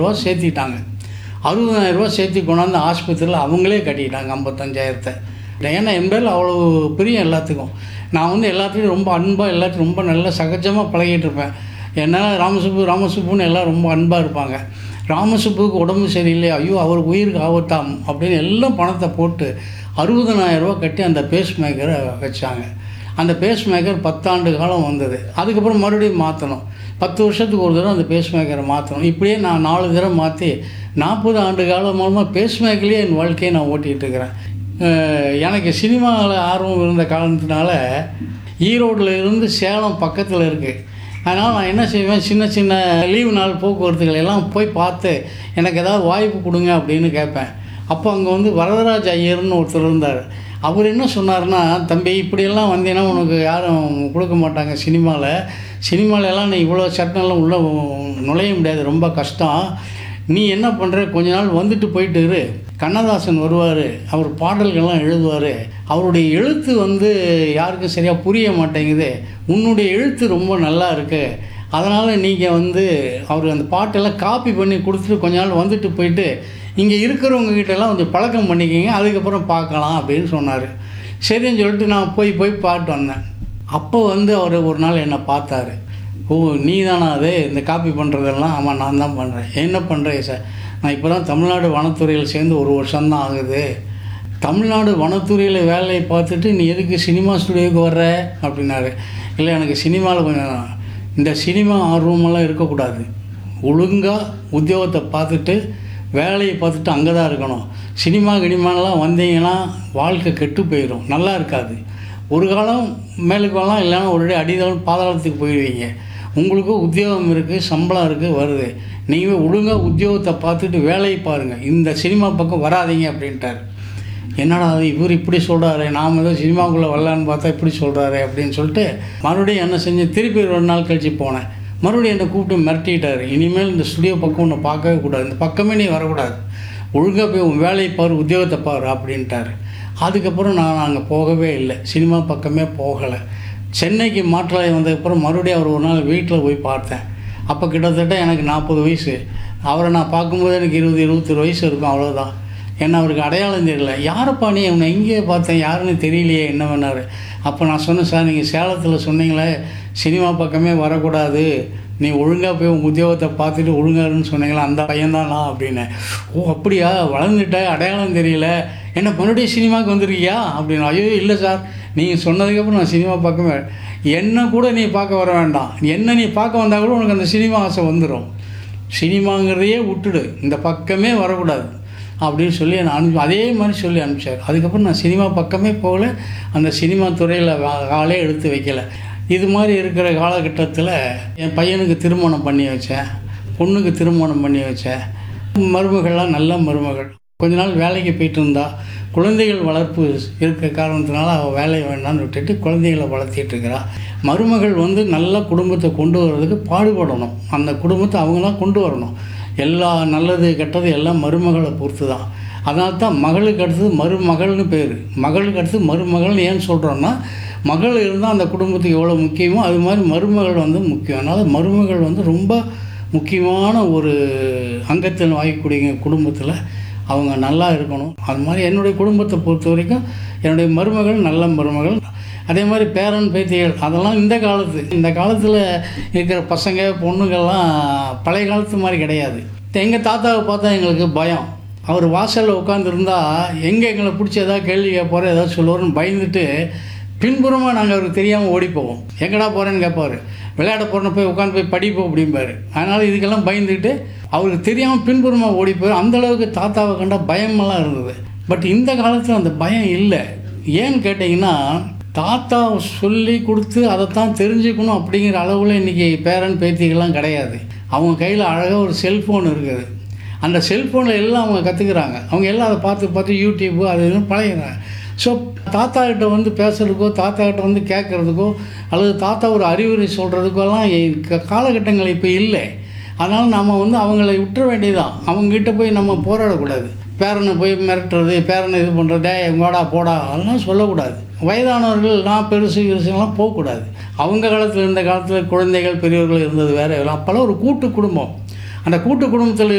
அறுபதாயிரரூவா சேர்த்திட்டாங்க அறுபதாயிரரூவா சேர்த்தி கொண்டாந்து ஆஸ்பத்திரியில் அவங்களே கட்டிட்டாங்க ஐம்பத்தஞ்சாயிரத்தை ஏன்னா என் பேரில் அவ்வளோ பிரியம் எல்லாத்துக்கும் நான் வந்து எல்லாத்துக்கும் ரொம்ப அன்பாக எல்லாத்தையும் ரொம்ப நல்லா சகஜமாக பழகிட்டு இருப்பேன் என்னால் ராமசுப்பு ராமசுப்புன்னு எல்லாம் ரொம்ப அன்பாக இருப்பாங்க ராமசுப்புக்கு உடம்பு சரியில்லை ஐயோ அவருக்கு உயிருக்கு ஆபத்தாம் அப்படின்னு எல்லாம் பணத்தை போட்டு அறுபதனாயிரரூவா கட்டி அந்த பேஸ் மேக்கரை வச்சாங்க அந்த பேஸ் மேக்கர் பத்தாண்டு காலம் வந்தது அதுக்கப்புறம் மறுபடியும் மாற்றணும் பத்து வருஷத்துக்கு ஒரு தடவை அந்த பேஸ் மேக்கரை மாற்றணும் இப்படியே நான் நாலு தடவை மாற்றி நாற்பது ஆண்டு காலம் மூலமாக பேஸ் மேக்கர்லேயே என் வாழ்க்கையை நான் ஓட்டிகிட்டு இருக்கிறேன் அஹ் எனக்கு சினிமாவில் ஆர்வம் இருந்த காரணத்தினால ஈரோட்டில் இருந்து சேலம் பக்கத்தில் இருக்குது அதனால் நான் என்ன செய்வேன் சின்ன சின்ன லீவு நாள் போக்குவரத்துகள் எல்லாம் போய் பார்த்து எனக்கு ஏதாவது வாய்ப்பு கொடுங்க அப்படின்னு கேட்பேன் அப்போ அங்கே வந்து வரதராஜ் ஐயர்னு ஒருத்தர் இருந்தார் அவர் என்ன சொன்னார்னா தம்பி இப்படியெல்லாம் வந்தீங்கன்னா உனக்கு யாரும் கொடுக்க மாட்டாங்க சினிமாவில் சினிமாலெல்லாம் நீ இவ்வளோ சட்டம்லாம் உள்ளே நுழைய முடியாது ரொம்ப கஷ்டம் நீ என்ன பண்ணுற கொஞ்ச நாள் வந்துட்டு போயிட்டு இரு கண்ணதாசன் வருவார் அவர் பாடல்கள்லாம் எழுதுவார் அவருடைய எழுத்து வந்து யாருக்கும் சரியாக புரிய மாட்டேங்குது உன்னுடைய எழுத்து ரொம்ப நல்லா இருக்கு அதனால் நீங்கள் வந்து அவர் அந்த பாட்டெல்லாம் காப்பி பண்ணி கொடுத்துட்டு கொஞ்ச நாள் வந்துட்டு போயிட்டு இங்கே இருக்கிறவங்க கிட்டலாம் கொஞ்சம் பழக்கம் பண்ணிக்கிங்க அதுக்கப்புறம் பார்க்கலாம் அப்படின்னு சொன்னார் சரின்னு சொல்லிட்டு நான் போய் போய் பாட்டு வந்தேன் அப்போ வந்து அவர் ஒரு நாள் என்னை பார்த்தாரு ஓ நீ தானா அது இந்த காப்பி பண்ணுறதெல்லாம் ஆமாம் நான் தான் பண்ணுறேன் என்ன பண்ணுறேன் சார் நான் இப்போ தான் தமிழ்நாடு வனத்துறையில் சேர்ந்து ஒரு வருஷம்தான் ஆகுது தமிழ்நாடு வனத்துறையில் வேலையை பார்த்துட்டு நீ எதுக்கு சினிமா ஸ்டுடியோவுக்கு வர்ற அப்படின்னாரு இல்லை எனக்கு சினிமாவில் கொஞ்சம் இந்த சினிமா ஆர்வமெல்லாம் இருக்கக்கூடாது ஒழுங்காக உத்தியோகத்தை பார்த்துட்டு வேலையை பார்த்துட்டு அங்கே தான் இருக்கணும் சினிமா கினிமாலாம் வந்தீங்கன்னா வாழ்க்கை கெட்டு போயிடும் நல்லா இருக்காது ஒரு காலம் மேலுக்கு வரலாம் இல்லைன்னா ஒரு அடிதாலும் பாதாளத்துக்கு போயிடுவீங்க உங்களுக்கு உத்தியோகம் இருக்குது சம்பளம் இருக்குது வருது நீங்கள் ஒழுங்காக உத்தியோகத்தை பார்த்துட்டு வேலையை பாருங்கள் இந்த சினிமா பக்கம் வராதீங்க அப்படின்ட்டார் என்னடா அது இவர் இப்படி சொல்கிறாரு நாம் ஏதோ சினிமாவுக்குள்ளே வரலான்னு பார்த்தா இப்படி சொல்கிறாரு அப்படின்னு சொல்லிட்டு மறுபடியும் என்ன செஞ்சேன் திருப்பி ஒரு நாள் கழித்து போனேன் மறுபடியும் என்னை கூப்பிட்டு மிரட்டிட்டார் இனிமேல் இந்த ஸ்டுடியோ பக்கம் உன்னை பார்க்கவே கூடாது இந்த பக்கமே நீ வரக்கூடாது ஒழுங்காக போய் உன் வேலையை பாரு உத்தியோகத்தை பாரு அப்படின்ட்டார் அதுக்கப்புறம் நான் அங்கே போகவே இல்லை சினிமா பக்கமே போகலை சென்னைக்கு மாற்றாய் வந்ததுக்கப்புறம் மறுபடியும் அவர் ஒரு நாள் வீட்டில் போய் பார்த்தேன் அப்போ கிட்டத்தட்ட எனக்கு நாற்பது வயசு அவரை நான் பார்க்கும்போது எனக்கு இருபது இருபத்தொரு வயசு இருக்கும் அவ்வளோதான் என்ன அவருக்கு அடையாளம் தெரியல யாரப்பா நீ உன்னை எங்கேயே பார்த்தேன் யாருன்னு தெரியலையே என்ன பண்ணார் அப்போ நான் சொன்னேன் சார் நீங்கள் சேலத்தில் சொன்னீங்களே சினிமா பக்கமே வரக்கூடாது நீ ஒழுங்காக போய் உங்கள் உத்தியோகத்தை பார்த்துட்டு ஒழுங்காருன்னு சொன்னீங்களா அந்த பையன்தான் நான் அப்படின்னேன் ஓ அப்படியா வளர்ந்துட்ட அடையாளம் தெரியல என்ன மறுபடியும் சினிமாவுக்கு வந்திருக்கியா அப்படின்னு ஐயோ இல்லை சார் நீங்கள் சொன்னதுக்கப்புறம் நான் சினிமா பார்க்கவே என்ன கூட நீ பார்க்க வர வேண்டாம் என்ன நீ பார்க்க வந்தால் கூட உனக்கு அந்த சினிமா ஆசை வந்துடும் சினிமாங்கிறதையே விட்டுடு இந்த பக்கமே வரக்கூடாது அப்படின்னு சொல்லி நான் அனுப்பி அதே மாதிரி சொல்லி அனுப்பிச்சார் அதுக்கப்புறம் நான் சினிமா பக்கமே போகல அந்த சினிமா துறையில் காலே எடுத்து வைக்கல இது மாதிரி இருக்கிற காலகட்டத்தில் என் பையனுக்கு திருமணம் பண்ணி வச்சேன் பொண்ணுக்கு திருமணம் பண்ணி வச்சேன் மருமகள்லாம் நல்ல மருமகள் கொஞ்ச நாள் வேலைக்கு போயிட்டு இருந்தா குழந்தைகள் வளர்ப்பு இருக்க காரணத்தினால அவள் வேலையை வேண்டாம்னு விட்டுட்டு குழந்தைகளை வளர்த்திட்டு இருக்கிறா மருமகள் வந்து நல்ல குடும்பத்தை கொண்டு வர்றதுக்கு பாடுபடணும் அந்த குடும்பத்தை அவங்க தான் கொண்டு வரணும் எல்லா நல்லது கெட்டது எல்லாம் மருமகளை பொறுத்து தான் அதனால தான் மகளுக்கு அடுத்தது மருமகள்னு பேர் மகளுக்கு அடுத்து மருமகள்னு ஏன் சொல்கிறோன்னா மகள் இருந்தால் அந்த குடும்பத்துக்கு எவ்வளோ முக்கியமோ அது மாதிரி மருமகள் வந்து முக்கியம் அதனால் மருமகள் வந்து ரொம்ப முக்கியமான ஒரு அங்கத்தில் வாங்கக்கூடிய குடும்பத்தில் அவங்க நல்லா இருக்கணும் அது மாதிரி என்னுடைய குடும்பத்தை பொறுத்த வரைக்கும் என்னுடைய மருமகள் நல்ல மருமகள் அதே மாதிரி பேரன் பேத்திகள் அதெல்லாம் இந்த காலத்து இந்த காலத்தில் இருக்கிற பசங்க பொண்ணுங்கள்லாம் பழைய காலத்து மாதிரி கிடையாது எங்கள் தாத்தாவை பார்த்தா எங்களுக்கு பயம் அவர் வாசலில் உட்காந்துருந்தா எங்கே எங்களை பிடிச்சி ஏதாவது கேள்வி கேட்பாரு ஏதாவது சொல்லுவாருன்னு பயந்துட்டு பின்புறமாக நாங்கள் அவருக்கு தெரியாமல் ஓடி போவோம் எங்கடா போகிறேன்னு கேட்பாரு விளையாட போகிறேன்னு போய் உட்காந்து போய் படிப்போம் அப்படிம்பாரு அதனால் இதுக்கெல்லாம் பயந்துக்கிட்டு அவருக்கு தெரியாமல் பின்புறமாக ஓடி போய் அந்தளவுக்கு தாத்தாவை கண்டா பயமெல்லாம் இருந்தது பட் இந்த காலத்தில் அந்த பயம் இல்லை ஏன்னு கேட்டிங்கன்னா தாத்தா சொல்லி கொடுத்து அதைத்தான் தெரிஞ்சுக்கணும் அப்படிங்கிற அளவில் இன்றைக்கி பேரன் பேத்திகள்லாம் கிடையாது அவங்க கையில் அழகாக ஒரு செல்ஃபோன் இருக்குது அந்த செல்ஃபோனில் எல்லாம் அவங்க கற்றுக்குறாங்க அவங்க எல்லாம் அதை பார்த்து பார்த்து யூடியூப்பு அது இதுன்னு பழகிறாங்க ஸோ தாத்தா கிட்ட வந்து பேசுகிறதுக்கோ தாத்தா கிட்ட வந்து கேட்குறதுக்கோ அல்லது தாத்தா ஒரு அறிவுரை சொல்கிறதுக்கோலாம் காலகட்டங்கள் இப்போ இல்லை அதனால் நம்ம வந்து அவங்கள விட்டுற வேண்டியதான் அவங்ககிட்ட போய் நம்ம போராடக்கூடாது பேரனை போய் மிரட்டுறது பேரனை இது பண்ணுறது எங்கோடா போடா அதெல்லாம் சொல்லக்கூடாது வயதானவர்கள் நான் பெருசு பெருசுலாம் போகக்கூடாது அவங்க காலத்தில் இருந்த காலத்தில் குழந்தைகள் பெரியவர்கள் இருந்தது வேறு அப்போல்லாம் ஒரு கூட்டு குடும்பம் அந்த கூட்டு குடும்பத்தில்